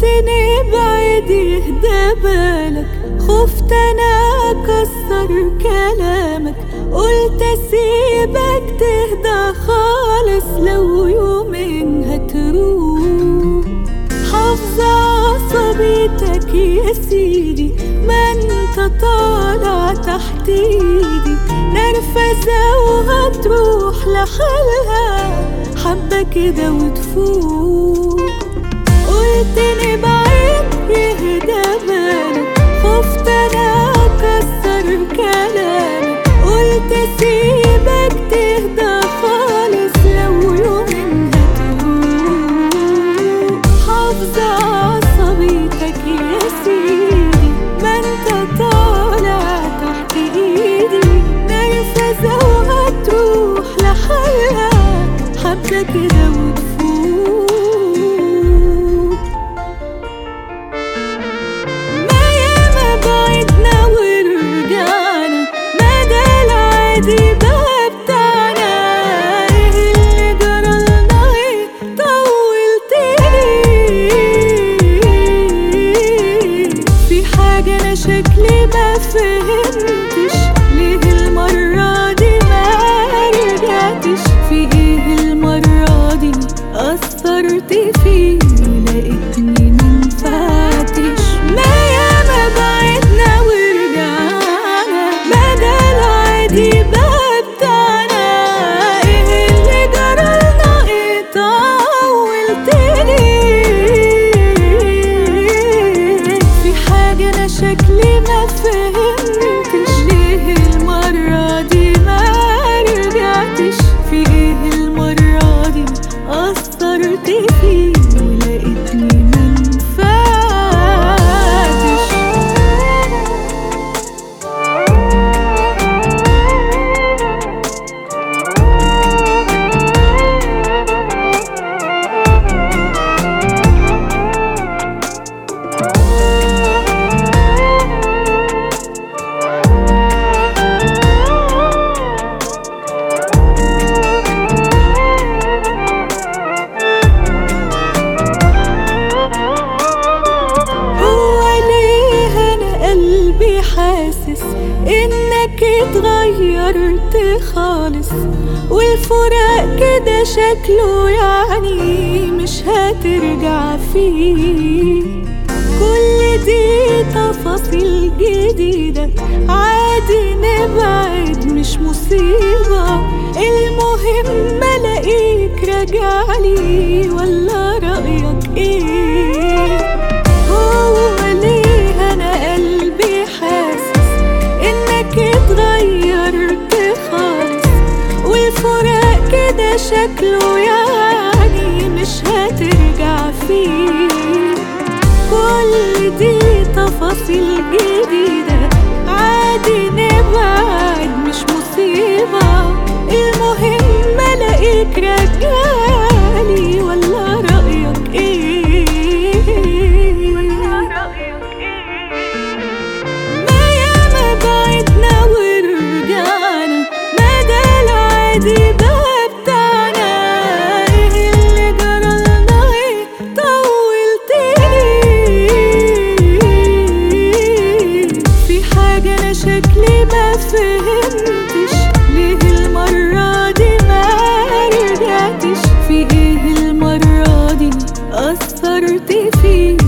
قلت نبعد يهدى بالك خفت انا اكسر كلامك قلت اسيبك تهدى خالص لو يومين هتروح حافظة عصبيتك يا سيدي ما انت طالع تحت ايدي نرفزة وهتروح لحالها حبة كده وتفوق قلت نبعد يهدى بالك خفت انا اكسر كلامك قلت اسيبك تهدى خالص لو يومين هتروح حافظة عصبيتك يا سيدي ما انت طالع تحت ايدي نرفزة وهتروح لحالها حبة كده وتفوق ما ياما بعدنا ورجعنا ما ده العادي بقى بتاعنا ايه اللي جرالنا ايه طولتني في حاجة انا شكلي ما فهمتش ليه المرة دي ما رجعتش في ايه المرة دي أثرت فيه لقيتني منفعتش ما ياما بعدنا ورجعنا ما ده العادي بقى بتاعنا ايه اللي جرالنا ايه طولتني في حاجة انا شكلي ما فهمتش ليه المرة دي ما رجعتش في ايه المرة دي أثرت فيه ولقيتني منفعتش هو ليه انا قلبي حاسس انك اتغيرت خالص والفراق كده شكله يعني مش هترجع فيه كل دي تفاصيل جديدة عادي نبعد مش مصيبة المهم الاقيك راجعلي ولا رأيك ايه هو ليه انا قلبي حاسس انك اتغيرت خالص والفراق كده شكله يعني مش هترجع فيه كل دي تفاصيل جديدة عادي نبعد مش مصيبة المهم الاقيك راجعلي ولا رأيك ايه ما ياما بعدنا ورجعنا ما ده العادي بقى بتاعنا ايه اللي جرالنا ايه طولتني في حاجة انا شكلي ما فهمتش ليه المرة دي ما رجعتش في ايه المرة دي أثرت فيه